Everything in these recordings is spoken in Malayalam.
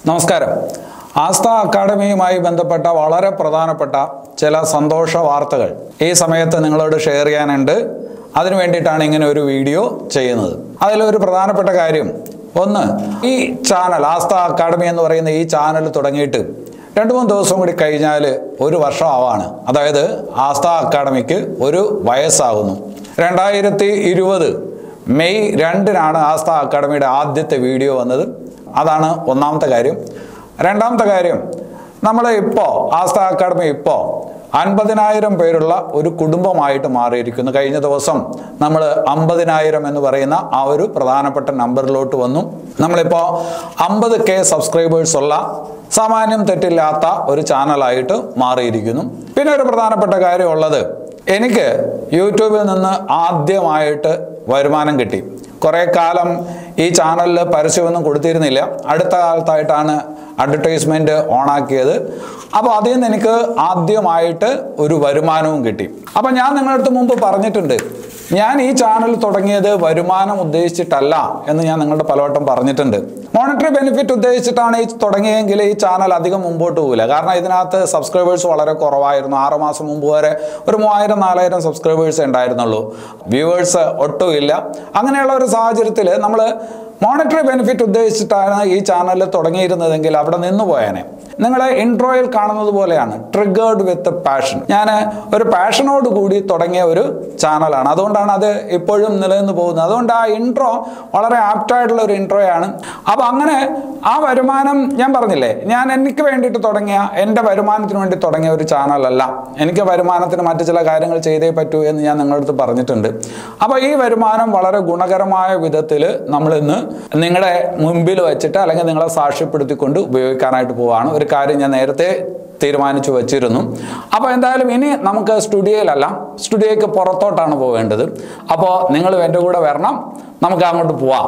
നമസ്കാരം ആസ്ഥ അക്കാഡമിയുമായി ബന്ധപ്പെട്ട വളരെ പ്രധാനപ്പെട്ട ചില സന്തോഷ വാർത്തകൾ ഈ സമയത്ത് നിങ്ങളോട് ഷെയർ ചെയ്യാനുണ്ട് അതിനു വേണ്ടിയിട്ടാണ് ഇങ്ങനെ ഒരു വീഡിയോ ചെയ്യുന്നത് അതിലൊരു പ്രധാനപ്പെട്ട കാര്യം ഒന്ന് ഈ ചാനൽ ആസ്ഥ അക്കാഡമി എന്ന് പറയുന്ന ഈ ചാനൽ തുടങ്ങിയിട്ട് രണ്ട് മൂന്ന് ദിവസം കൂടി കഴിഞ്ഞാൽ ഒരു വർഷം ആവാണ് അതായത് ആസ്ഥ അക്കാഡമിക്ക് ഒരു വയസ്സാകുന്നു രണ്ടായിരത്തി ഇരുപത് മെയ് രണ്ടിനാണ് ആസ്ഥ അക്കാഡമിയുടെ ആദ്യത്തെ വീഡിയോ വന്നത് അതാണ് ഒന്നാമത്തെ കാര്യം രണ്ടാമത്തെ കാര്യം നമ്മൾ ഇപ്പോൾ ആസ്ഥ അക്കാഡമി ഇപ്പോൾ അൻപതിനായിരം പേരുള്ള ഒരു കുടുംബമായിട്ട് മാറിയിരിക്കുന്നു കഴിഞ്ഞ ദിവസം നമ്മൾ അമ്പതിനായിരം എന്ന് പറയുന്ന ആ ഒരു പ്രധാനപ്പെട്ട നമ്പറിലോട്ട് വന്നു നമ്മളിപ്പോൾ അമ്പത് കെ സബ്സ്ക്രൈബേഴ്സ് ഉള്ള സാമാന്യം തെറ്റില്ലാത്ത ഒരു ചാനലായിട്ട് മാറിയിരിക്കുന്നു പിന്നെ ഒരു പ്രധാനപ്പെട്ട കാര്യമുള്ളത് എനിക്ക് യൂട്യൂബിൽ നിന്ന് ആദ്യമായിട്ട് വരുമാനം കിട്ടി കുറേ കാലം ഈ ചാനലിൽ പരസ്യമൊന്നും കൊടുത്തിരുന്നില്ല അടുത്ത കാലത്തായിട്ടാണ് അഡ്വർടൈസ്മെൻറ്റ് ഓണാക്കിയത് അപ്പോൾ അതിൽ നിന്ന് എനിക്ക് ആദ്യമായിട്ട് ഒരു വരുമാനവും കിട്ടി അപ്പോൾ ഞാൻ നിങ്ങളുടെ അടുത്ത് മുമ്പ് പറഞ്ഞിട്ടുണ്ട് ഞാൻ ഈ ചാനൽ തുടങ്ങിയത് വരുമാനം ഉദ്ദേശിച്ചിട്ടല്ല എന്ന് ഞാൻ നിങ്ങളുടെ പലവട്ടം പറഞ്ഞിട്ടുണ്ട് മോണിറ്ററി ബെനിഫിറ്റ് ഉദ്ദേശിച്ചിട്ടാണ് ഈ തുടങ്ങിയെങ്കിൽ ഈ ചാനൽ അധികം മുമ്പോട്ട് പോകില്ല കാരണം ഇതിനകത്ത് സബ്സ്ക്രൈബേഴ്സ് വളരെ കുറവായിരുന്നു ആറ് മാസം മുമ്പ് വരെ ഒരു മൂവായിരം നാലായിരം സബ്സ്ക്രൈബേഴ്സ് ഉണ്ടായിരുന്നുള്ളൂ വ്യൂവേഴ്സ് ഒട്ടുമില്ല അങ്ങനെയുള്ള ഒരു സാഹചര്യത്തിൽ നമ്മൾ മോണിറ്ററി ബെനിഫിറ്റ് ഉദ്ദേശിച്ചിട്ടാണ് ഈ ചാനൽ തുടങ്ങിയിരുന്നതെങ്കിൽ അവിടെ നിന്ന് പോയേനെ നിങ്ങളെ ഇൻട്രോയിൽ കാണുന്നത് പോലെയാണ് ട്രിഗേർഡ് വിത്ത് പാഷൻ ഞാൻ ഒരു പാഷനോട് കൂടി തുടങ്ങിയ ഒരു ചാനലാണ് അതുകൊണ്ടാണ് അത് ഇപ്പോഴും നിലനിന്ന് പോകുന്നത് അതുകൊണ്ട് ആ ഇൻട്രോ വളരെ ആപ്റ്റായിട്ടുള്ള ഒരു ഇൻട്രോയാണ് അപ്പോൾ അങ്ങനെ ആ വരുമാനം ഞാൻ പറഞ്ഞില്ലേ ഞാൻ എനിക്ക് വേണ്ടിയിട്ട് തുടങ്ങിയ എൻ്റെ വരുമാനത്തിന് വേണ്ടി തുടങ്ങിയ ഒരു ചാനലല്ല എനിക്ക് വരുമാനത്തിന് മറ്റു ചില കാര്യങ്ങൾ ചെയ്തേ പറ്റൂ എന്ന് ഞാൻ നിങ്ങളുടെ അടുത്ത് പറഞ്ഞിട്ടുണ്ട് അപ്പോൾ ഈ വരുമാനം വളരെ ഗുണകരമായ വിധത്തിൽ നമ്മളിന്ന് നിങ്ങളുടെ മുമ്പിൽ വെച്ചിട്ട് അല്ലെങ്കിൽ നിങ്ങളെ സാക്ഷ്യപ്പെടുത്തിക്കൊണ്ട് ഉപയോഗിക്കാനായിട്ട് പോവാണ് ഒരു കാര്യം ഞാൻ നേരത്തെ തീരുമാനിച്ചു വച്ചിരുന്നു അപ്പോൾ എന്തായാലും ഇനി നമുക്ക് സ്റ്റുഡിയോയിലല്ല സ്റ്റുഡിയോയ്ക്ക് പുറത്തോട്ടാണ് പോവേണ്ടത് അപ്പോൾ നിങ്ങൾ എൻ്റെ കൂടെ വരണം നമുക്ക് അങ്ങോട്ട് പോവാം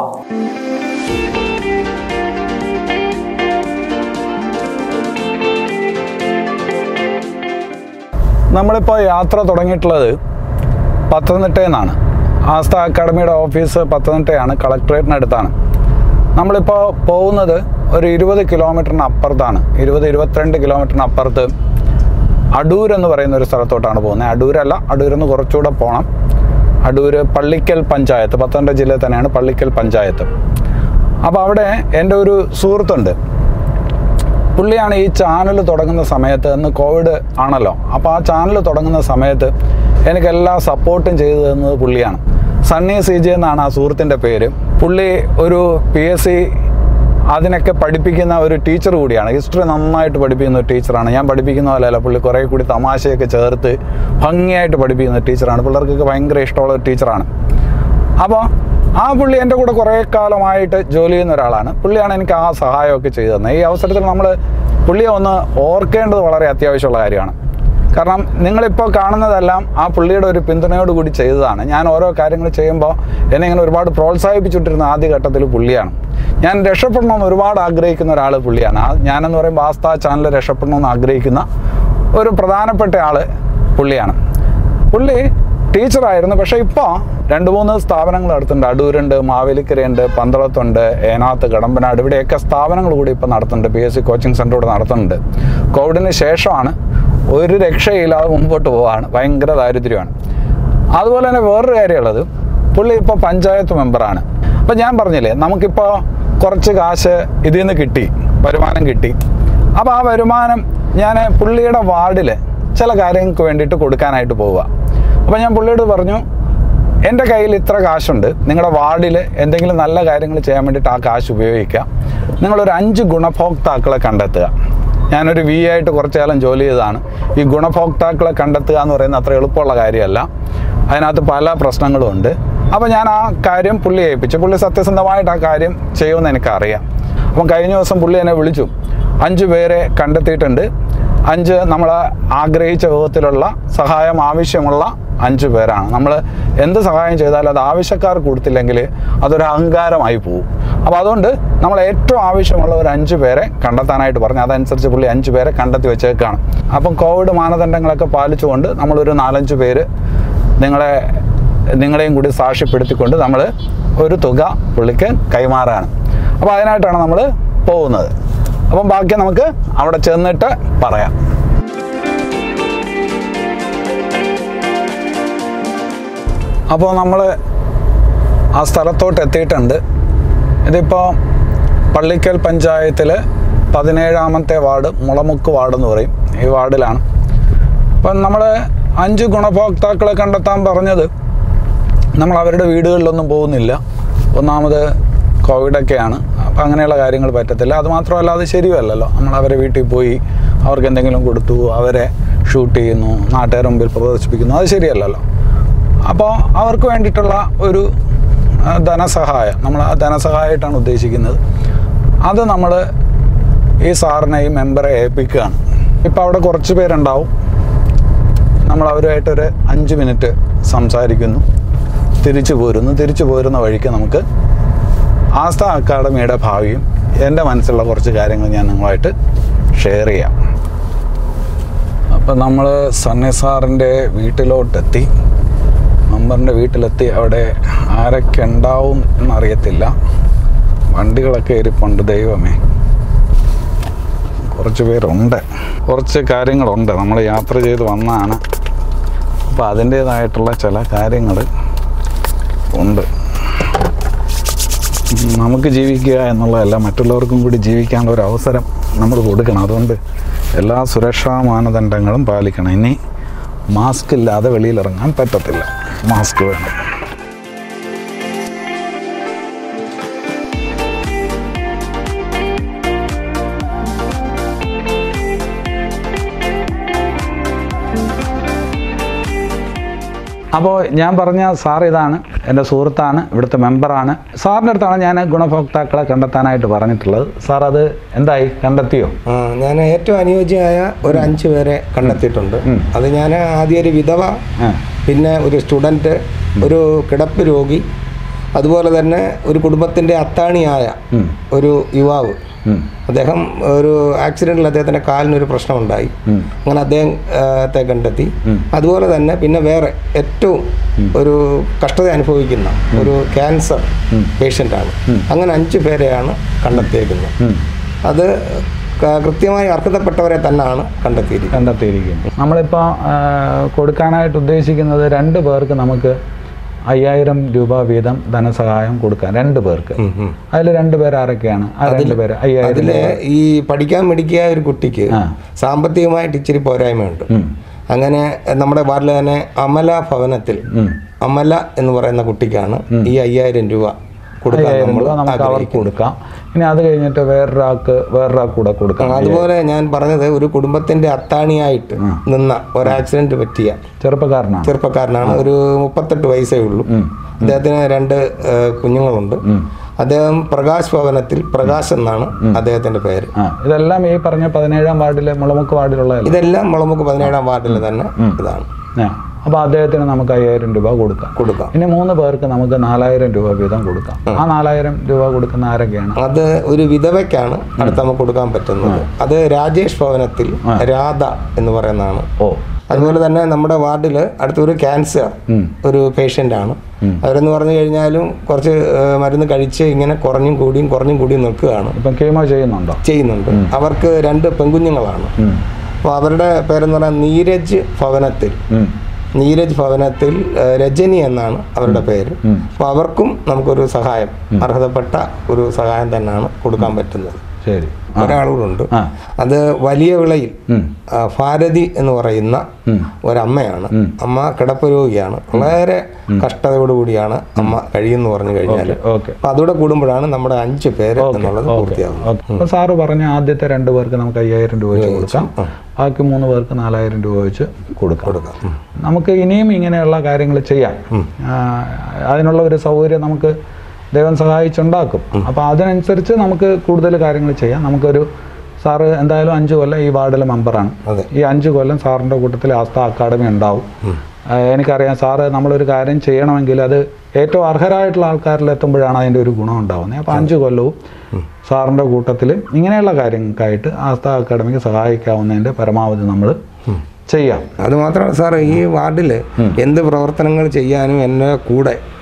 നമ്മളിപ്പോൾ യാത്ര തുടങ്ങിയിട്ടുള്ളത് പത്തനംതിട്ടയിൽ നിന്നാണ് ആസ്ഥ അക്കാഡമിയുടെ ഓഫീസ് പത്തനംതിട്ടയാണ് കളക്ടറേറ്റിനടുത്താണ് നമ്മളിപ്പോൾ പോകുന്നത് ഒരു ഇരുപത് കിലോമീറ്ററിന് അപ്പുറത്താണ് ഇരുപത് ഇരുപത്തിരണ്ട് കിലോമീറ്ററിന് അപ്പുറത്ത് അടൂർ എന്ന് പറയുന്ന ഒരു സ്ഥലത്തോട്ടാണ് പോകുന്നത് അടൂരല്ല അടൂരിൽ നിന്ന് കുറച്ചുകൂടെ പോകണം അടൂര് പള്ളിക്കൽ പഞ്ചായത്ത് പത്തനംതിട്ട ജില്ലയിൽ തന്നെയാണ് പള്ളിക്കൽ പഞ്ചായത്ത് അപ്പോൾ അവിടെ എൻ്റെ ഒരു സുഹൃത്തുണ്ട് പുള്ളിയാണ് ഈ ചാനൽ തുടങ്ങുന്ന സമയത്ത് അന്ന് കോവിഡ് ആണല്ലോ അപ്പോൾ ആ ചാനൽ തുടങ്ങുന്ന സമയത്ത് എനിക്ക് എല്ലാ സപ്പോർട്ടും ചെയ്തു തന്നത് പുള്ളിയാണ് സണ്ണി സി ജെ എന്നാണ് ആ സുഹൃത്തിൻ്റെ പേര് പുള്ളി ഒരു പി എസ് സി അതിനൊക്കെ പഠിപ്പിക്കുന്ന ഒരു ടീച്ചർ കൂടിയാണ് ഹിസ്റ്ററി നന്നായിട്ട് പഠിപ്പിക്കുന്ന ഒരു ടീച്ചറാണ് ഞാൻ പഠിപ്പിക്കുന്ന പോലെയല്ല പുള്ളി കുറേ കൂടി തമാശയൊക്കെ ചേർത്ത് ഭംഗിയായിട്ട് പഠിപ്പിക്കുന്ന ടീച്ചറാണ് പിള്ളേർക്കൊക്കെ ഭയങ്കര ഇഷ്ടമുള്ള ഒരു ടീച്ചറാണ് അപ്പോൾ ആ പുള്ളി എൻ്റെ കൂടെ കുറേ കാലമായിട്ട് ജോലി ചെയ്യുന്ന ഒരാളാണ് പുള്ളിയാണ് എനിക്ക് ആ സഹായമൊക്കെ ചെയ്തു തന്നത് ഈ അവസരത്തിൽ നമ്മൾ പുള്ളിയെ ഒന്ന് ഓർക്കേണ്ടത് വളരെ അത്യാവശ്യമുള്ള കാര്യമാണ് കാരണം നിങ്ങളിപ്പോൾ കാണുന്നതെല്ലാം ആ പുള്ളിയുടെ ഒരു പിന്തുണയോട് കൂടി ചെയ്തതാണ് ഞാൻ ഓരോ കാര്യങ്ങൾ ചെയ്യുമ്പോൾ എന്നെ ഇങ്ങനെ ഒരുപാട് പ്രോത്സാഹിപ്പിച്ചുകൊണ്ടിരുന്ന ആദ്യഘട്ടത്തിൽ പുള്ളിയാണ് ഞാൻ രക്ഷപ്പെടണമെന്ന് ഒരുപാട് ആഗ്രഹിക്കുന്ന ഒരാൾ പുള്ളിയാണ് ആ ഞാനെന്ന് പറയുമ്പോൾ ആസ്ഥ ചാനൽ രക്ഷപ്പെടണമെന്ന് ആഗ്രഹിക്കുന്ന ഒരു പ്രധാനപ്പെട്ട ആൾ പുള്ളിയാണ് പുള്ളി ടീച്ചറായിരുന്നു പക്ഷേ ഇപ്പോൾ രണ്ട് മൂന്ന് സ്ഥാപനങ്ങൾ നടത്തുന്നുണ്ട് അടൂരുണ്ട് മാവേലിക്കരയുണ്ട് പന്തളത്തുണ്ട് ഏനാത്ത് കടമ്പനാട് ഇവിടെയൊക്കെ സ്ഥാപനങ്ങൾ കൂടി ഇപ്പോൾ നടത്തുന്നുണ്ട് P S C coaching centre ഇവിടെ നടത്തുന്നുണ്ട് കോവിഡിന് ശേഷമാണ് ഒരു രക്ഷയില്ലാതെ മുമ്പോട്ട് പോവാണ് ഭയങ്കര ദാരിദ്ര്യമാണ് അതുപോലെ തന്നെ വേറൊരു കാര്യമുള്ളത് പുള്ളി ഇപ്പോൾ പഞ്ചായത്ത് മെമ്പറാണ് അപ്പം ഞാൻ പറഞ്ഞില്ലേ നമുക്കിപ്പോൾ കുറച്ച് കാശ് ഇതിൽ നിന്ന് കിട്ടി വരുമാനം കിട്ടി അപ്പോൾ ആ വരുമാനം ഞാൻ പുള്ളിയുടെ വാർഡിൽ ചില കാര്യങ്ങൾക്ക് വേണ്ടിയിട്ട് കൊടുക്കാനായിട്ട് പോവുക അപ്പോൾ ഞാൻ പുള്ളിയോട് പറഞ്ഞു എൻ്റെ കയ്യിൽ ഇത്ര കാശുണ്ട് നിങ്ങളുടെ വാർഡിൽ എന്തെങ്കിലും നല്ല കാര്യങ്ങൾ ചെയ്യാൻ വേണ്ടിയിട്ട് ആ കാശ് ഉപയോഗിക്കുക നിങ്ങളൊരു അഞ്ച് ഗുണഭോക്താക്കളെ കണ്ടെത്തുക ഞാനൊരു വി ആയിട്ട് കുറച്ചു കാലം ജോലി ചെയ്തതാണ് ഈ ഗുണഭോക്താക്കളെ കണ്ടെത്തുക എന്ന് പറയുന്നത് അത്ര എളുപ്പമുള്ള കാര്യമല്ല അതിനകത്ത് പല പ്രശ്നങ്ങളും ഉണ്ട് അപ്പോൾ ഞാൻ ആ കാര്യം പുള്ളി ഏൽപ്പിച്ചു പുള്ളി സത്യസന്ധമായിട്ട് ആ കാര്യം ചെയ്യുമെന്ന് എനിക്കറിയാം അപ്പം കഴിഞ്ഞ ദിവസം പുള്ളി എന്നെ വിളിച്ചു അഞ്ച് പേരെ കണ്ടെത്തിയിട്ടുണ്ട് അഞ്ച് നമ്മൾ ആഗ്രഹിച്ച വിധത്തിലുള്ള സഹായം ആവശ്യമുള്ള അഞ്ച് പേരാണ് നമ്മൾ എന്ത് സഹായം ചെയ്താലും അത് ആവശ്യക്കാർക്ക് കൊടുത്തില്ലെങ്കിൽ അതൊരു അഹങ്കാരമായി പോകും അപ്പോൾ അതുകൊണ്ട് നമ്മൾ ഏറ്റവും ആവശ്യമുള്ള ഒരു അഞ്ച് പേരെ കണ്ടെത്താനായിട്ട് പറഞ്ഞു അതനുസരിച്ച് പുള്ളി അഞ്ച് പേരെ കണ്ടെത്തി വെച്ചേക്കാണ് അപ്പം കോവിഡ് മാനദണ്ഡങ്ങളൊക്കെ പാലിച്ചുകൊണ്ട് നമ്മളൊരു നാലഞ്ച് പേര് നിങ്ങളെ നിങ്ങളെയും കൂടി സാക്ഷ്യപ്പെടുത്തിക്കൊണ്ട് നമ്മൾ ഒരു തുക പുള്ളിക്ക് കൈമാറാണ് അപ്പോൾ അതിനായിട്ടാണ് നമ്മൾ പോകുന്നത് അപ്പം ബാക്കി നമുക്ക് അവിടെ ചെന്നിട്ട് പറയാം അപ്പോൾ നമ്മൾ ആ സ്ഥലത്തോട്ട് എത്തിയിട്ടുണ്ട് ഇതിപ്പോൾ പള്ളിക്കൽ പഞ്ചായത്തിൽ പതിനേഴാമത്തെ വാർഡ് മുളമുക്ക് വാർഡ് എന്ന് പറയും ഈ വാർഡിലാണ് അപ്പം നമ്മൾ അഞ്ച് ഗുണഭോക്താക്കളെ കണ്ടെത്താൻ പറഞ്ഞത് നമ്മൾ അവരുടെ വീടുകളിലൊന്നും പോകുന്നില്ല ഒന്നാമത് കോവിഡൊക്കെയാണ് അപ്പം അങ്ങനെയുള്ള കാര്യങ്ങൾ പറ്റത്തില്ല അതുമാത്രമല്ല അത് ശരിയല്ലല്ലോ നമ്മൾ അവരെ വീട്ടിൽ പോയി അവർക്ക് എന്തെങ്കിലും കൊടുത്തു അവരെ ഷൂട്ട് ചെയ്യുന്നു നാട്ടുകാരുടെ മുമ്പിൽ പ്രദർശിപ്പിക്കുന്നു അത് ശരിയല്ലല്ലോ അപ്പോൾ അവർക്ക് വേണ്ടിയിട്ടുള്ള ഒരു ആ, ധനസഹായം നമ്മൾ ആ ധനസഹായമായിട്ടാണ് ഉദ്ദേശിക്കുന്നത് അത് നമ്മൾ ഈ സാറിനെ ഈ മെമ്പറെ ഏൽപ്പിക്കുകയാണ് ഇപ്പോൾ അവിടെ കുറച്ച് പേരുണ്ടാവും നമ്മൾ അവരുമായിട്ടൊരു അഞ്ച് മിനിറ്റ് സംസാരിക്കുന്നു തിരിച്ചു പോരുന്നു തിരിച്ചു പോരുന്ന വഴിക്ക് നമുക്ക് ആസ്ഥ അക്കാഡമിയുടെ ഭാവിയും എൻ്റെ മനസ്സിലുള്ള കുറച്ച് കാര്യങ്ങൾ ഞാൻ നിങ്ങളുമായിട്ട് ഷെയർ ചെയ്യാം അപ്പം നമ്മൾ സണ്ണി സാറിൻ്റെ വീട്ടിലോട്ടെത്തി മെമ്പറിൻ്റെ വീട്ടിലെത്തി അവിടെ ആരൊക്കെ ഉണ്ടാവും എന്നറിയത്തില്ല വണ്ടികളൊക്കെ ഇരിപ്പുണ്ട് ദൈവമേ കുറച്ച് പേരുണ്ട് കുറച്ച് കാര്യങ്ങളുണ്ട് നമ്മൾ യാത്ര ചെയ്ത് വന്നതാണ് അപ്പോൾ അതിൻ്റേതായിട്ടുള്ള ചില കാര്യങ്ങൾ ഉണ്ട് നമുക്ക് ജീവിക്കുക എന്നുള്ളതല്ല മറ്റുള്ളവർക്കും കൂടി ജീവിക്കാനുള്ള ഒരു അവസരം നമ്മൾ കൊടുക്കണം അതുകൊണ്ട് എല്ലാ സുരക്ഷാ മാനദണ്ഡങ്ങളും പാലിക്കണം ഇനി മാസ്ക് ഇല്ലാതെ വെളിയിലിറങ്ങാൻ പറ്റത്തില്ല മാസ്ക് വേണം അപ്പോൾ ഞാൻ പറഞ്ഞ സാർ ഇതാണ് എൻ്റെ സുഹൃത്താണ് ഇവിടുത്തെ മെമ്പറാണ് സാറിൻ്റെ അടുത്താണ് ഞാൻ ഗുണഭോക്താക്കളെ കണ്ടെത്താനായിട്ട് പറഞ്ഞിട്ടുള്ളത് സാർ അത് എന്തായി കണ്ടെത്തിയോ ആ, ഞാൻ ഏറ്റവും അനുയോജ്യമായ ഒരു അഞ്ച് പേരെ കണ്ടെത്തിയിട്ടുണ്ട് അത് ഞാൻ ആദ്യം ഒരു വിധവ ആ പിന്നെ ഒരു സ്റ്റുഡൻറ്റ് ഒരു കിടപ്പ് രോഗി അതുപോലെ തന്നെ ഒരു കുടുംബത്തിൻ്റെ അത്താണിയായ ഉം. ഒരു യുവാവ് ഉം. അദ്ദേഹം ഒരു ആക്സിഡൻറ്റിൽ അദ്ദേഹത്തിൻ്റെ കാലിനൊരു പ്രശ്നമുണ്ടായി ഉം. അങ്ങനെ അദ്ദേഹം ആ, ത്തെ കണ്ടെത്തി ഉം. അതുപോലെ തന്നെ പിന്നെ വേറെ ഏറ്റവും ഒരു കഷ്ടത അനുഭവിക്കുന്ന ഒരു ക്യാൻസർ പേഷ്യൻ്റാണ് അങ്ങനെ അഞ്ച് പേരെയാണ് കണ്ടെത്തിയേക്കുന്നത് ഉം. അത് ക- കൃത്യമായി അർഹതപ്പെട്ടവരെ തന്നെയാണ് കണ്ടെത്തിയിരിക്കുന്നത് കണ്ടെത്തിയിരിക്കും നമ്മളിപ്പോൾ കൊടുക്കാനായിട്ട് ഉദ്ദേശിക്കുന്നത് രണ്ട് പേർക്ക് നമുക്ക് അയ്യായിരം രൂപ വീതം ധനസഹായം കൊടുക്കാൻ രണ്ട് പേർക്ക് ഉം, ഉം. അതിൽ രണ്ട് പേര് ആരൊക്കെയാണ് ആ രണ്ട് പേര് അയ്യായിരം അതില് ഈ പഠിക്കാൻ മിടിക്കുക ഒരു കുട്ടിക്ക് ആ. സാമ്പത്തികമായിട്ട് ഇച്ചിരി പോരായ്മയുണ്ട് ഉം. അങ്ങനെ നമ്മുടെ വാർഡിൽ തന്നെ അമല ഭവനത്തിൽ ഉം. അമല എന്ന് പറയുന്ന കുട്ടിക്കാണ് ഈ അയ്യായിരം രൂപ കൊടുക്കാൻ അയ്യായിരം നമ്മൾ രൂപ നമുക്ക് അവർക്ക് ആഗ്രഹിക്കുന്നത് കൊടുക്കാം ഇനി അത് കഴിഞ്ഞിട്ട് വേറൊരാൾക്ക് വേറൊരാൾക്ക് കൂടെ കൊടുക്കാം അതുപോലെ ഞാൻ പറഞ്ഞത് ഒരു കുടുംബത്തിന്റെ അത്താണിയായിട്ട് നിന്ന ഒരു ആക്സിഡന്റ് പറ്റിയ ചെറുപ്പക്കാരനാണ് ചെറുപ്പക്കാരനാണ് ഒരു മുപ്പത്തെട്ട് വയസ്സേ ഉള്ളൂ അദ്ദേഹത്തിന് രണ്ട് ഏഹ്, കുഞ്ഞുങ്ങളുണ്ട് അദ്ദേഹം പ്രകാശ് ഭവനത്തിൽ പ്രകാശ് എന്നാണ് അദ്ദേഹത്തിന്റെ പേര് ആ ഇതെല്ലാം ഈ പറഞ്ഞ പതിനേഴാം വാർഡിലെ മുളമുക്ക് വാർഡിലുള്ളതല്ല ഇതെല്ലാം മുളമുക്ക് പതിനേഴാം വാർഡിൽ തന്നെ ഇതാണ് ആ അപ്പോൾ അദ്ദേഹത്തിന് നമുക്ക് അയ്യായിരം രൂപ കൊടുക്കാം കൊടുക്കാം ഇനി മൂന്ന് പേർക്ക് നമുക്ക് നാലായിരം രൂപ വീതം കൊടുക്കാം ആ നാലായിരം രൂപ കൊടുക്കുന്ന ആരൊക്കെയാണ് അത് ഒരു വിധവയ്ക്കാണ് അടുത്ത് നമുക്ക് കൊടുക്കാൻ പറ്റുന്നത് അത് രാജേഷ് ഭവനത്തിൽ രാധ എന്ന് പറയുന്നതാണ് ഓ അതുപോലെ തന്നെ നമ്മുടെ വാർഡിൽ അടുത്തൊരു ക്യാൻസർ ഉം. ഒരു പേഷ്യൻ്റ് ആണ് അവരെന്ന് പറഞ്ഞു കഴിഞ്ഞാലും കുറച്ച് ഏഹ്, മരുന്ന് കഴിച്ച് ഇങ്ങനെ കുറഞ്ഞും കൂടിയും കുറഞ്ഞും കൂടിയും നിൽക്കുകയാണ് ഇപ്പം കീമോ ചെയ്യുന്നുണ്ടോ ചെയ്യുന്നുണ്ട് അവർക്ക് രണ്ട് പെൺകുഞ്ഞുങ്ങളാണ് ഉം. അപ്പോൾ അവരുടെ പേരെന്ന് പറഞ്ഞാൽ നീരജ് ഭവനത്തിൽ ഉം. നീരജ് ഭവനത്തിൽ ഏഹ്, രജനി എന്നാണ് അവരുടെ പേര് അപ്പോൾ അവർക്കും നമുക്കൊരു സഹായം അർഹതപ്പെട്ട ഒരു സഹായം തന്നെയാണ് കൊടുക്കാൻ പറ്റുന്നത് ശരി ഒരാളൂടുണ്ട് ആ അത് വലിയ വിളയിൽ ഉം. ആ, ഭാരതി എന്ന് പറയുന്ന ഉം. ഒരമ്മയാണ് അമ്മ കിടപ്പ് രോഗിയാണ് വളരെ കഷ്ടതയോടുകൂടിയാണ് അമ്മ കഴിയുമെന്ന് പറഞ്ഞു കഴിഞ്ഞാൽ ഓക്കെ അപ്പൊ അതോടെ കൂടുമ്പോഴാണ് നമ്മുടെ അഞ്ച് പേര് എന്നുള്ളത് പൂർത്തിയാകുന്നത് ഓക്കെ അപ്പോൾ സാറ് പറഞ്ഞ ആദ്യത്തെ രണ്ട് പേർക്ക് നമുക്ക് അയ്യായിരം രൂപ വെച്ച് കൊടുക്കാം ബാക്കി മൂന്ന് പേർക്ക് നാലായിരം രൂപ വെച്ച് കൊടുക്കാം കൊടുക്കാം ഉം. നമുക്ക് ഇനിയും ഇങ്ങനെയുള്ള കാര്യങ്ങൾ ചെയ്യാം ആ, അതിനുള്ള ഒരു സൗകര്യം നമുക്ക് ദൈവം സഹായിച്ചുണ്ടാക്കും അപ്പോൾ അതിനനുസരിച്ച് നമുക്ക് കൂടുതൽ കാര്യങ്ങൾ ചെയ്യാം നമുക്കൊരു സാറ് എന്തായാലും അഞ്ച് കൊല്ലം ഈ വാർഡിലെ മെമ്പറാണ് അതെ. ഈ അഞ്ച് കൊല്ലം സാറിൻ്റെ കൂട്ടത്തിൽ ആസ്ഥ അക്കാഡമി ഉണ്ടാവും ആ, എനിക്കറിയാം സാറ് നമ്മളൊരു കാര്യം ചെയ്യണമെങ്കിൽ അത് ഏറ്റവും അർഹരായിട്ടുള്ള ആൾക്കാരിൽ എത്തുമ്പോഴാണ് അതിൻ്റെ ഒരു ഗുണം ഉണ്ടാവുന്നത് അപ്പോൾ അഞ്ച് കൊല്ലവും സാറിൻ്റെ കൂട്ടത്തിൽ ഇങ്ങനെയുള്ള കാര്യങ്ങൾക്കായിട്ട് ആസ്ഥ അക്കാഡമിക്ക് സഹായിക്കാവുന്നതിൻ്റെ പരമാവധി നമ്മൾ ചെയ്യാം അത് മാത്രമല്ല സാർ ഈ വാർഡിൽ എന്ത് പ്രവർത്തനങ്ങൾ ചെയ്യാനും എന്നെ കൂടെ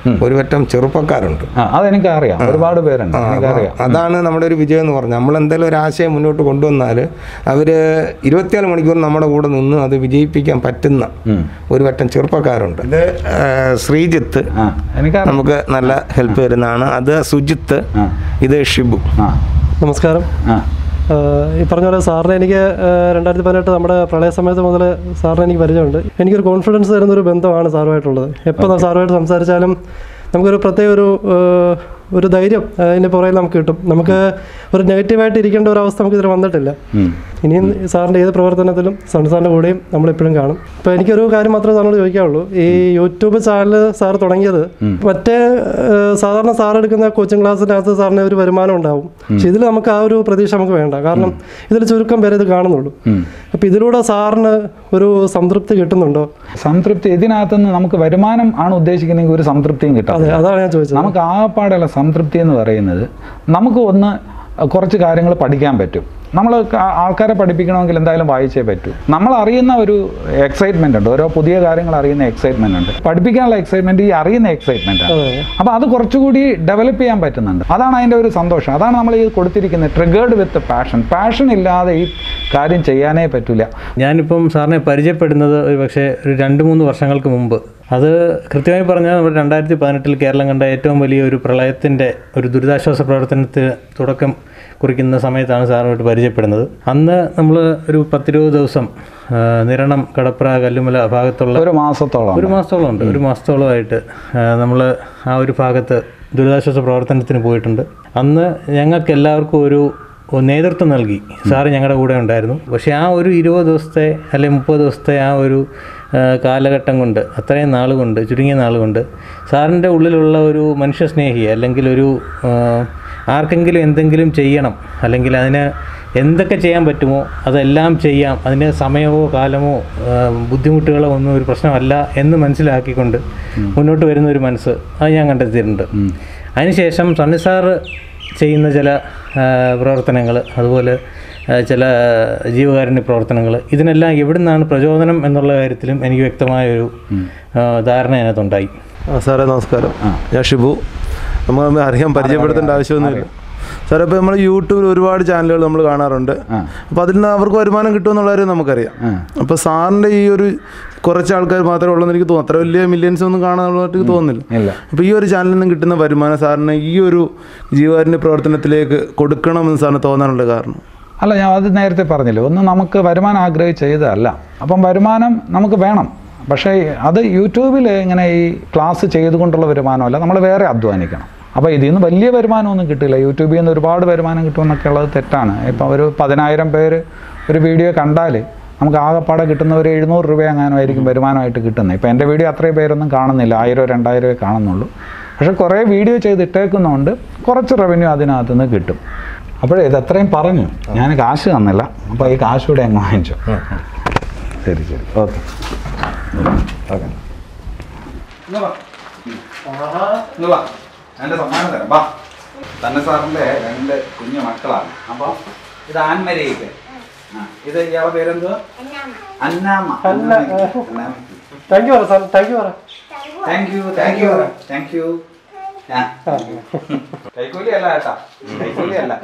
ഒരു പറ്റം ചെറുപ്പക്കാരുണ്ട് ആ അതെനിക്ക് അറിയാം ഒരുപാട് പേരുണ്ട് എനിക്കറിയാം അതാണ് നമ്മുടെ ഒരു വിജയം എന്ന് പറഞ്ഞത് നമ്മൾ എന്തെങ്കിലും ഒരു ആശയം മുന്നോട്ട് കൊണ്ടുവന്നാൽ അവർ ഇരുപത്തിനാല് മണിക്കൂർ നമ്മുടെ കൂടെ നിന്ന് അത് വിജയിപ്പിക്കാൻ പറ്റുന്ന ഒരു പറ്റം ചെറുപ്പക്കാരുണ്ട് ഇത് ആ, ശ്രീജിത്ത് ആ എനിക്കറിയാം നമുക്ക് നല്ല ഹെൽപ്പ് തരുന്നതാണ് അത് സുജിത്ത് ആ. ഇത് ഷിബു ആ നമസ്കാരം ആ ആഹ് ഈ പറഞ്ഞ പോലെ സാറിനെ എനിക്ക് ആഹ് രണ്ടായിരത്തി പതിനെട്ട് നമ്മുടെ പ്രളയ സമയത്ത് മുതൽ സാറിനെ എനിക്ക് പരിചയമുണ്ട് എനിക്കൊരു കോൺഫിഡൻസ് തരുന്ന ഒരു ബന്ധമാണ് സാറുമായിട്ടുള്ളത് എപ്പോൾ സാറുമായിട്ട് സംസാരിച്ചാലും നമുക്കൊരു പ്രത്യേക ഒരു ആഹ് ഒരു ധൈര്യം അതിൻ്റെ പുറകിൽ നമുക്ക് കിട്ടും നമുക്ക് ഒരു നെഗറ്റീവായിട്ട് ഇരിക്കേണ്ട ഒരു അവസ്ഥ നമുക്ക് ഇതിൽ വന്നിട്ടില്ല ഉം. ഇനിയും സാറിൻ്റെ ഏത് പ്രവർത്തനത്തിലും സൺ സാറിൻ്റെ കൂടെയും നമ്മളെപ്പോഴും കാണും ഇപ്പോൾ എനിക്കൊരു കാര്യം മാത്രമേ സാറിനോട് ചോദിക്കാവുള്ളൂ ഈ യൂട്യൂബ് ചാനൽ സാർ തുടങ്ങിയത് മറ്റേ ഏഹ്, സാധാരണ സാർ എടുക്കുന്ന കോച്ചിങ് ക്ലാസ്സിനകത്ത് സാറിന് ഒരു വരുമാനം ഉണ്ടാവും പക്ഷെ ഇതിൽ നമുക്ക് ആ ഒരു പ്രതീക്ഷ നമുക്ക് വേണ്ട കാരണം ഇതിൽ ചുരുക്കം പേരെ ഇത് കാണുന്നുള്ളൂ അപ്പോൾ ഇതിലൂടെ സാറിന് ഒരു സംതൃപ്തി കിട്ടുന്നുണ്ടോ സംതൃപ്തി ഇതിനകത്തുനിന്ന് നമുക്ക് വരുമാനം ആണ് ഉദ്ദേശിക്കുന്നെങ്കിൽ ഒരു സംതൃപ്തിയും കിട്ടാം അതെ അതാണ് ഞാൻ ചോദിച്ചത് നമുക്ക് ആകപ്പാടുള്ള സംതൃപ്തി എന്ന് പറയുന്നത് നമുക്ക് ഒന്ന് കുറച്ച് കാര്യങ്ങൾ പഠിക്കാൻ പറ്റും നമ്മൾ ആൾക്കാരെ പഠിപ്പിക്കണമെങ്കിൽ എന്തായാലും വായിച്ചേ പറ്റൂ നമ്മൾ അറിയുന്ന ഒരു എക്സൈറ്റ്മെന്റ് ഉണ്ട് ഓരോ പുതിയ കാര്യങ്ങൾ അറിയുന്ന എക്സൈറ്റ്മെന്റ് ഉണ്ട് പഠിപ്പിക്കാനുള്ള എക്സൈറ്റ്മെന്റ് ഈ അറിയുന്ന എക്സൈറ്റ്മെന്റ് ആണ് അതെ അപ്പോൾ അത് കുറച്ചുകൂടി ഡെവലപ്പ് ചെയ്യാൻ പറ്റുന്നുണ്ട് അതാണ് അതിൻ്റെ ഒരു സന്തോഷം അതാണ് നമ്മൾ ഈ കൊടുത്തിരിക്കുന്നത് ട്രിഗേർഡ് വിത്ത് പാഷൻ പാഷൻ ഇല്ലാതെ ഈ കാര്യം ചെയ്യാനേ പറ്റില്ല ഞാനിപ്പം സാറിനെ പരിചയപ്പെടുന്നത് ഒരു പക്ഷേ ഒരു രണ്ട് മൂന്ന് വർഷങ്ങൾക്ക് മുമ്പ് അത് കൃത്യമായി പറഞ്ഞാൽ നമ്മുടെ രണ്ടായിരത്തി പതിനെട്ടിൽ കേരളം കണ്ട ഏറ്റവും വലിയ ഒരു പ്രളയത്തിൻ്റെ ഒരു ദുരിതാശ്വാസ പ്രവർത്തനത്തിന് തുടക്കം കുറിക്കുന്ന സമയത്താണ് സാറുമായിട്ട് പരിചയപ്പെടുന്നത് അന്ന് നമ്മൾ ഒരു പത്തിരുപത് ദിവസം ആ, നിരണം കടപ്ര കല്ലുമല ഭാഗത്തുള്ള ഒരു മാസത്തോളം ഒരു മാസത്തോളം ഉണ്ട് ഒരു മാസത്തോളമായിട്ട് നമ്മൾ ആ ഒരു ഭാഗത്ത് ദുരിതാശ്വാസ പ്രവർത്തനത്തിന് പോയിട്ടുണ്ട് അന്ന് ഞങ്ങൾക്ക് എല്ലാവർക്കും ഒരു ഒരു നേതൃത്വം നൽകി സാറ് ഞങ്ങളുടെ കൂടെ ഉണ്ടായിരുന്നു പക്ഷേ ആ ഒരു ഇരുപത് ദിവസത്തെ അല്ലെങ്കിൽ മുപ്പത് ദിവസത്തെ ആ ഒരു ആ, കാലഘട്ടം കൊണ്ട് അത്രയും നാൾ കൊണ്ട് ചുരുങ്ങിയ നാൾ കൊണ്ട് സാറിൻ്റെ ഉള്ളിലുള്ള ഒരു മനുഷ്യസ്നേഹി അല്ലെങ്കിൽ ഒരു ആ, ആർക്കെങ്കിലും എന്തെങ്കിലും ചെയ്യണം അല്ലെങ്കിൽ അതിന് എന്തൊക്കെ ചെയ്യാൻ പറ്റുമോ അതെല്ലാം ചെയ്യാം അതിന് സമയമോ കാലമോ ആ, ബുദ്ധിമുട്ടുകളോ ഒന്നും ഒരു പ്രശ്നമല്ല എന്ന് മനസ്സിലാക്കിക്കൊണ്ട് മുന്നോട്ട് വരുന്ന ഒരു മനസ്സ് അത് ഞാൻ കണ്ടെത്തിയിട്ടുണ്ട് അതിനുശേഷം സണ്ണി സാറ് ചെയ്യുന്ന ചില പ്രവർത്തനങ്ങൾ അതുപോലെ ആ, ചില ജീവകാരുണ്യ പ്രവർത്തനങ്ങൾ ഇതിനെല്ലാം എവിടെ നിന്നാണ് പ്രചോദനം എന്നുള്ള കാര്യത്തിലും എനിക്ക് വ്യക്തമായൊരു ആ, ധാരണ അതിനകത്തുണ്ടായി ആ സാറേ നമസ്കാരം ഞാൻ ഷിബു നമ്മൾ തമ്മിൽ അധികം പരിചയപ്പെടുത്തേണ്ട ആവശ്യമൊന്നുമില്ല സാറേ ഇപ്പോൾ നമ്മൾ യൂട്യൂബിൽ ഒരുപാട് ചാനലുകൾ നമ്മൾ കാണാറുണ്ട് അപ്പോൾ അതിൽ നിന്ന് അവർക്ക് വരുമാനം കിട്ടുമെന്നുള്ള കാര്യം നമുക്കറിയാം അപ്പോൾ സാറിൻ്റെ ഈ ഒരു കുറച്ച് ആൾക്കാർ മാത്രമേ ഉള്ളൂ എന്ന് എനിക്ക് തോന്നുന്നു അത്ര വലിയ മില്യൻസ് ഒന്നും കാണാനുള്ളതായിട്ട് എനിക്ക് തോന്നുന്നില്ല ഇല്ല അപ്പോൾ ഈ ഒരു ചാനലിൽ നിന്ന് കിട്ടുന്ന വരുമാനം സാറിന് ഈ ഒരു ജീവകാരുണ്യ പ്രവർത്തനത്തിലേക്ക് കൊടുക്കണമെന്ന് സാറിന് തോന്നാനുള്ള കാരണം അല്ല ഞാൻ അത് നേരത്തെ പറഞ്ഞില്ലേ ഒന്ന് നമുക്ക് വരുമാനം ആഗ്രഹിച്ച് ചെയ്തതല്ല അപ്പം വരുമാനം നമുക്ക് വേണം പക്ഷേ അത് യൂട്യൂബിൽ ഇങ്ങനെ ഈ ക്ലാസ് ചെയ്തുകൊണ്ടുള്ള വരുമാനമല്ല നമ്മൾ വേറെ അധ്വാനിക്കണം അപ്പോൾ ഇതിൽ നിന്ന് വലിയ വരുമാനമൊന്നും കിട്ടില്ല യൂട്യൂബിൽ നിന്ന് ഒരുപാട് വരുമാനം കിട്ടുമെന്നൊക്കെ ഉള്ളത് തെറ്റാണ് ഇപ്പം ഒരു പതിനായിരം പേര് ഒരു വീഡിയോ കണ്ടാൽ നമുക്ക് ആകെപ്പാടെ കിട്ടുന്ന ഒരു എഴുന്നൂറ് രൂപ എങ്ങാനും ആയിരിക്കും വരുമാനമായിട്ട് കിട്ടുന്നത് ഇപ്പം എൻ്റെ വീഡിയോ അത്രയും പേരൊന്നും കാണുന്നില്ല ആയിരം രണ്ടായിരമേ കാണുന്നുള്ളൂ പക്ഷേ കുറേ വീഡിയോ ചെയ്തിട്ടേക്കുന്നതുകൊണ്ട് കുറച്ച് റവന്യൂ അതിനകത്ത് നിന്ന് കിട്ടും അപ്പോഴേ ഇത് അത്രയും പറഞ്ഞു ഞാൻ കാശ് തന്നില്ല അപ്പോൾ ഈ കാശ് കൂടെ അങ്ങ് വാങ്ങിച്ചു ശരി ശരി ഓക്കെ ഓക്കെ എൻ്റെ സമ്മാനം തരാം വാ തന്നെ സാറിൻ്റെ രണ്ട് കുഞ്ഞു മക്കളാണ് അപ്പോൾ ഇത് ആൻമരിയൊക്കെ ഇത് ഇയാളെ പേരെന്തുവാ അന്നാമ്മ അന്നാമ്മ താങ്ക് യു പറ സാർ താങ്ക് യു പറ thank you thank you thank you കൈക്കൂലി അല്ല കേട്ടാ കൈക്കൂലി അല്ല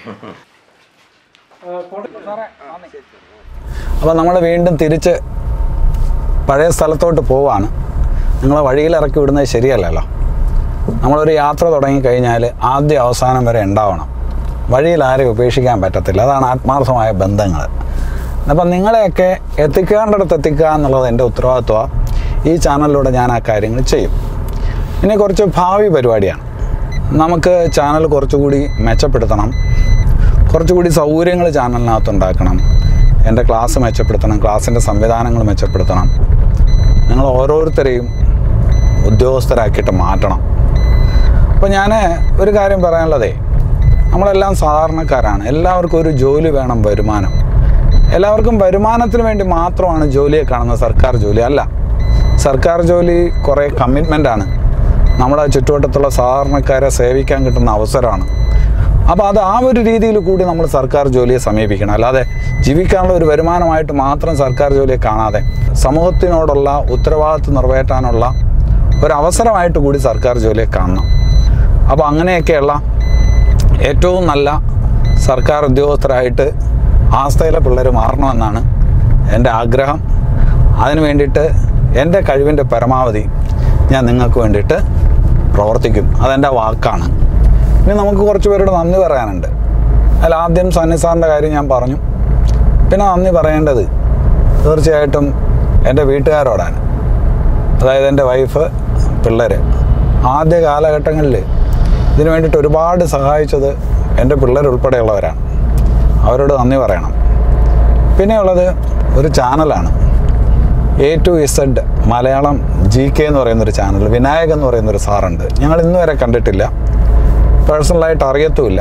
അപ്പോൾ നമ്മൾ വീണ്ടും തിരിച്ച് പഴയ സ്ഥലത്തോട്ട് പോവാണ് നിങ്ങളെ വഴിയിൽ ഇറക്കി വിടുന്നത് ശരിയല്ലല്ലോ നമ്മളൊരു യാത്ര തുടങ്ങിക്കഴിഞ്ഞാൽ ആദ്യ അവസാനം വരെ ഉണ്ടാവണം വഴിയിൽ ആരെയും ഉപേക്ഷിക്കാൻ പറ്റത്തില്ല അതാണ് ആത്മാർത്ഥമായ ബന്ധങ്ങൾ അപ്പം നിങ്ങളെയൊക്കെ എത്തിക്കേണ്ടിടത്ത് എത്തിക്കുക എന്നുള്ളത് എൻ്റെ ഉത്തരവാദിത്വമാണ് ഈ ചാനലിലൂടെ ഞാൻ ആ കാര്യങ്ങൾ ചെയ്യും ഇനി കുറച്ച് ഭാവി പരിപാടിയാണ് നമുക്ക് ചാനൽ കുറച്ചുകൂടി മെച്ചപ്പെടുത്തണം കുറച്ചുകൂടി സൗകര്യങ്ങൾ ചാനലിനകത്ത് ഉണ്ടാക്കണം എൻ്റെ ക്ലാസ് മെച്ചപ്പെടുത്തണം ക്ലാസ്സിൻ്റെ സംവിധാനങ്ങൾ മെച്ചപ്പെടുത്തണം നിങ്ങൾ ഓരോരുത്തരെയും ഉദ്യോഗസ്ഥരാക്കിയിട്ട് മാറ്റണം അപ്പോൾ ഞാൻ ഒരു കാര്യം പറയാനുള്ളതേ നമ്മളെല്ലാം സാധാരണക്കാരാണ് എല്ലാവർക്കും ഒരു ജോലി വേണം വരുമാനം എല്ലാവർക്കും വരുമാനത്തിന് വേണ്ടി മാത്രമാണ് ജോലിയെ കാണുന്നത് സർക്കാർ ജോലി അല്ല സർക്കാർ ജോലി കുറേ കമ്മിറ്റ്മെൻ്റാണ് നമ്മുടെ ചുറ്റുവട്ടത്തുള്ള സാധാരണക്കാരെ സേവിക്കാൻ കിട്ടുന്ന അവസരമാണ് അപ്പോൾ അത് ആ ഒരു രീതിയിൽ കൂടി നമ്മൾ സർക്കാർ ജോലിയെ സമീപിക്കണം അല്ലാതെ ജീവിക്കാനുള്ള ഒരു വരുമാനമായിട്ട് മാത്രം സർക്കാർ ജോലിയെ കാണാതെ സമൂഹത്തിനോടുള്ള ഉത്തരവാദിത്വം നിറവേറ്റാനുള്ള ഒരു അവസരമായിട്ട് കൂടി സർക്കാർ ജോലിയെ കാണണം അപ്പോൾ അങ്ങനെയൊക്കെയുള്ള ഏറ്റവും നല്ല സർക്കാർ ഉദ്യോഗസ്ഥരായിട്ട് ആസ്ഥയിലെ പിള്ളേർ മാറണമെന്നാണ് എൻ്റെ ആഗ്രഹം അതിന് വേണ്ടിയിട്ട് എൻ്റെ കഴിവിൻ്റെ പരമാവധി ഞാൻ നിങ്ങൾക്ക് വേണ്ടിയിട്ട് പ്രവർത്തിക്കും അതെൻ്റെ വാക്കാണ് ഇനി നമുക്ക് കുറച്ച് പേരോട് നന്ദി പറയാനുണ്ട് അതിൽ ആദ്യം സണ്ണി സാറിൻ്റെ കാര്യം ഞാൻ പറഞ്ഞു പിന്നെ നന്ദി പറയേണ്ടത് തീർച്ചയായിട്ടും എൻ്റെ വീട്ടുകാരോടാണ് അതായത് എൻ്റെ വൈഫ് പിള്ളേർ ആദ്യ കാലഘട്ടങ്ങളിൽ ഇതിനു വേണ്ടിയിട്ട് ഒരുപാട് സഹായിച്ചത് എൻ്റെ പിള്ളേരുൾപ്പെടെയുള്ളവരാണ് അവരോട് നന്ദി പറയണം പിന്നെയുള്ളത് ഒരു ചാനലാണ് A to Z Malayalam G K എന്ന് പറയുന്നൊരു ചാനൽ വിനായക് എന്ന് പറയുന്നൊരു സാറുണ്ട് ഞങ്ങൾ ഇന്ന് വരെ കണ്ടിട്ടില്ല പേഴ്സണലായിട്ട് അറിയത്തുമില്ല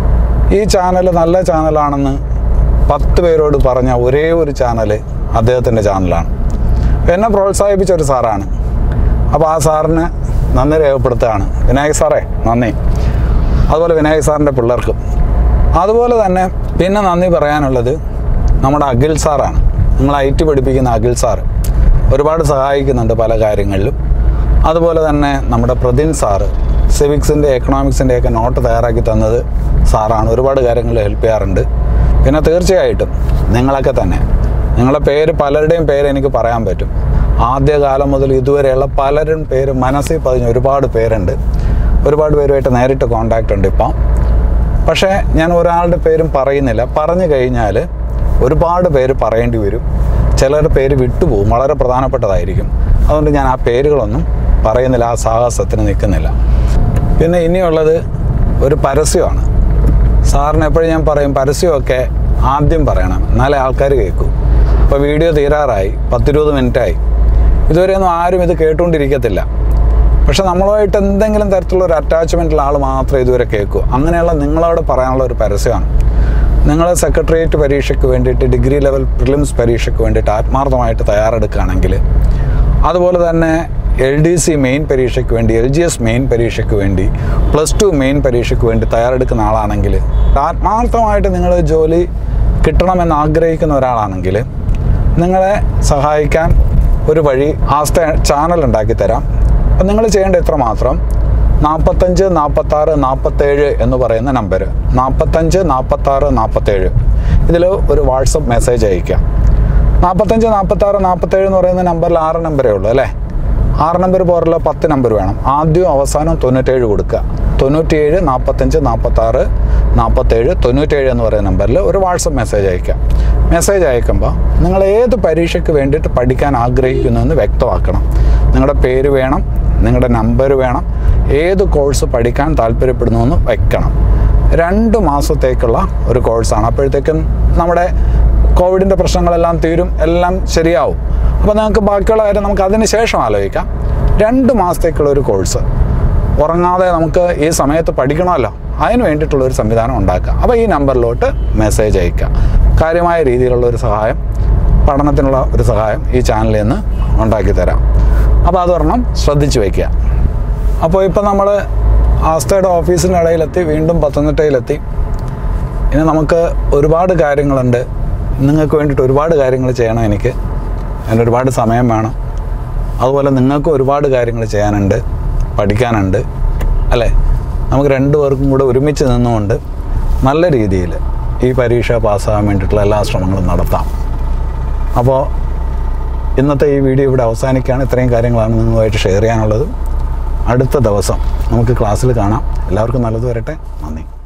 ഈ ചാനൽ നല്ല ചാനലാണെന്ന് പത്ത് പേരോട് പറഞ്ഞ ഒരേ ഒരു ചാനൽ അദ്ദേഹത്തിൻ്റെ ചാനലാണ് എന്നെ പ്രോത്സാഹിപ്പിച്ച ഒരു സാറാണ് അപ്പോൾ ആ സാറിന് നന്ദി രേഖപ്പെടുത്തുകയാണ് വിനായക് സാറേ നന്ദി അതുപോലെ വിനായക് സാറിൻ്റെ പിള്ളേർക്കും അതുപോലെ തന്നെ പിന്നെ നന്ദി പറയാനുള്ളത് നമ്മുടെ അഖിൽ സാറാണ് നമ്മൾ ഐ ടി പഠിപ്പിക്കുന്ന അഖിൽ സാറ് ഒരുപാട് സഹായിക്കുന്നുണ്ട് പല കാര്യങ്ങളിലും അതുപോലെ തന്നെ നമ്മുടെ പ്രതിൻ സാറ് സിവിക്സിൻ്റെ എക്കണോമിക്സിൻ്റെ ഒക്കെ നോട്ട് തയ്യാറാക്കി തന്നത് സാറാണ് ഒരുപാട് കാര്യങ്ങൾ ഹെൽപ്പ് ചെയ്യാറുണ്ട് പിന്നെ തീർച്ചയായിട്ടും നിങ്ങളൊക്കെ തന്നെ നിങ്ങളുടെ പേര് പലരുടെയും പേര് എനിക്ക് പറയാൻ പറ്റും ആദ്യകാലം മുതൽ ഇതുവരെയുള്ള പലരും പേര് മനസ്സിൽ പതിഞ്ഞ ഒരുപാട് പേരുണ്ട് ഒരുപാട് പേരുമായിട്ട് നേരിട്ട് കോണ്ടാക്റ്റ് ഉണ്ട് ഇപ്പം പക്ഷേ ഞാൻ ഒരാളുടെ പേരും പറയുന്നില്ല പറഞ്ഞു കഴിഞ്ഞാൽ ഒരുപാട് പേര് പറയേണ്ടി വരും ചിലരുടെ പേര് വിട്ടുപോകും വളരെ പ്രധാനപ്പെട്ടതായിരിക്കും അതുകൊണ്ട് ഞാൻ ആ പേരുകളൊന്നും പറയുന്നില്ല ആ സാഹസത്തിന് നിൽക്കുന്നില്ല പിന്നെ ഇനിയുള്ളത് ഒരു പരസ്യമാണ് സാറിന് എപ്പോഴും ഞാൻ പറയും പരസ്യമൊക്കെ ആദ്യം പറയണം എന്നാലേ ആൾക്കാർ കേൾക്കൂ ഇപ്പോൾ വീഡിയോ തീരാറായി പത്തിരുപത് മിനിറ്റായി ഇതുവരെയൊന്നും ആരും ഇത് കേട്ടുകൊണ്ടിരിക്കത്തില്ല പക്ഷെ നമ്മളുമായിട്ട് എന്തെങ്കിലും തരത്തിലുള്ള ഒരു അറ്റാച്ച്മെൻറ്റുള്ള ആൾ മാത്രമേ ഇതുവരെ കേൾക്കൂ അങ്ങനെയുള്ള നിങ്ങളോട് പറയാനുള്ള ഒരു പരസ്യമാണ് നിങ്ങൾ സെക്രട്ടേറിയറ്റ് പരീക്ഷയ്ക്ക് വേണ്ടിയിട്ട് ഡിഗ്രി ലെവൽ പ്രിലിംസ് പരീക്ഷയ്ക്ക് വേണ്ടിയിട്ട് ആത്മാർത്ഥമായിട്ട് തയ്യാറെടുക്കുകയാണെങ്കിൽ അതുപോലെ തന്നെ എൽ ഡി സി മെയിൻ പരീക്ഷയ്ക്ക് വേണ്ടി എൽ ജി എസ് മെയിൻ പരീക്ഷയ്ക്ക് വേണ്ടി പ്ലസ് ടു മെയിൻ പരീക്ഷയ്ക്ക് വേണ്ടി തയ്യാറെടുക്കുന്ന ആളാണെങ്കിൽ ആത്മാർത്ഥമായിട്ട് നിങ്ങൾ ജോലി കിട്ടണമെന്ന് ആഗ്രഹിക്കുന്ന ഒരാളാണെങ്കിൽ നിങ്ങളെ സഹായിക്കാൻ ഒരു വഴി ആസ്റ്റ ചാനൽ ഉണ്ടാക്കി തരാം അപ്പം നിങ്ങൾ ചെയ്യേണ്ട എത്ര മാത്രം നാൽപ്പത്തഞ്ച് നാൽപ്പത്താറ് നാൽപ്പത്തേഴ് എന്ന് പറയുന്ന നമ്പർ നാൽപ്പത്തഞ്ച് നാൽപ്പത്താറ് നാൽപ്പത്തേഴ് ഇതിൽ ഒരു വാട്സപ്പ് മെസ്സേജ് അയക്കാം നാൽപ്പത്തഞ്ച് നാൽപ്പത്താറ് നാൽപ്പത്തേഴ് എന്ന് പറയുന്ന നമ്പറിൽ ആറ് നമ്പരേ ഉള്ളൂ അല്ലേ ആറ് നമ്പർ പോലുള്ള പത്ത് നമ്പർ വേണം ആദ്യവും അവസാനവും തൊണ്ണൂറ്റേഴ് കൊടുക്കുക തൊണ്ണൂറ്റിയേഴ് നാൽപ്പത്തഞ്ച് നാൽപ്പത്താറ് നാൽപ്പത്തേഴ് തൊണ്ണൂറ്റേഴ് എന്ന് പറയുന്ന നമ്പറിൽ ഒരു വാട്സപ്പ് മെസ്സേജ് അയക്കാം മെസ്സേജ് അയക്കുമ്പോൾ നിങ്ങൾ ഏത് പരീക്ഷയ്ക്ക് വേണ്ടിയിട്ട് പഠിക്കാൻ ആഗ്രഹിക്കുന്നു എന്ന് വ്യക്തമാക്കണം നിങ്ങളുടെ പേര് വേണം നിങ്ങളുടെ നമ്പർ വേണം ഏത് കോഴ്സ് പഠിക്കാൻ താല്പര്യപ്പെടുന്നു എന്ന് വെക്കണം രണ്ട് മാസത്തേക്കുള്ള ഒരു കോഴ്സാണ് അപ്പോഴത്തേക്കും നമ്മുടെ കോവിഡിൻ്റെ പ്രശ്നങ്ങളെല്ലാം തീരും എല്ലാം ശരിയാവും അപ്പോൾ നിങ്ങൾക്ക് ബാക്കിയുള്ള കാര്യം നമുക്ക് അതിന് ശേഷം ആലോചിക്കാം രണ്ട് മാസത്തേക്കുള്ള ഒരു കോഴ്സ് ഉറങ്ങാതെ നമുക്ക് ഈ സമയത്ത് പഠിക്കണമല്ലോ അതിന് വേണ്ടിയിട്ടുള്ള ഒരു സംവിധാനം ഉണ്ടാക്കുക അപ്പോൾ ഈ നമ്പറിലോട്ട് മെസ്സേജ് അയക്കുക കാര്യമായ രീതിയിലുള്ള ഒരു സഹായം പഠനത്തിനുള്ള ഒരു സഹായം ഈ ചാനലിൽ നിന്ന് ഉണ്ടാക്കി തരാം അപ്പോൾ അതൊരെണ്ണം ശ്രദ്ധിച്ചു വയ്ക്കുക അപ്പോൾ ഇപ്പം നമ്മൾ ആസ്ഥയുടെ ഓഫീസിൻ്റെ ഇടയിലെത്തി വീണ്ടും പത്തനംതിട്ടയിലെത്തി ഇനി നമുക്ക് ഒരുപാട് കാര്യങ്ങളുണ്ട് നിങ്ങൾക്ക് വേണ്ടിയിട്ട് ഒരുപാട് കാര്യങ്ങൾ ചെയ്യണം എനിക്ക് അതിന് ഒരുപാട് സമയം വേണം അതുപോലെ നിങ്ങൾക്ക് ഒരുപാട് കാര്യങ്ങൾ ചെയ്യാനുണ്ട് പഠിക്കാനുണ്ട് അല്ലേ നമുക്ക് രണ്ടു പേർക്കും കൂടെ ഒരുമിച്ച് നിന്നുകൊണ്ട് നല്ല രീതിയിൽ ഈ പരീക്ഷ പാസ്സാകാൻ വേണ്ടിയിട്ടുള്ള എല്ലാ ശ്രമങ്ങളും നടത്താം അപ്പോൾ ഇന്നത്തെ ഈ വീഡിയോ ഇവിടെ അവസാനിക്കുകയാണ് ഇത്രയും കാര്യങ്ങളാണ് നിങ്ങളുമായിട്ട് ഷെയർ ചെയ്യാനുള്ളത് അടുത്ത ദിവസം നമുക്ക് ക്ലാസ്സിൽ കാണാം എല്ലാവർക്കും നല്ലത് വരട്ടെ നന്ദി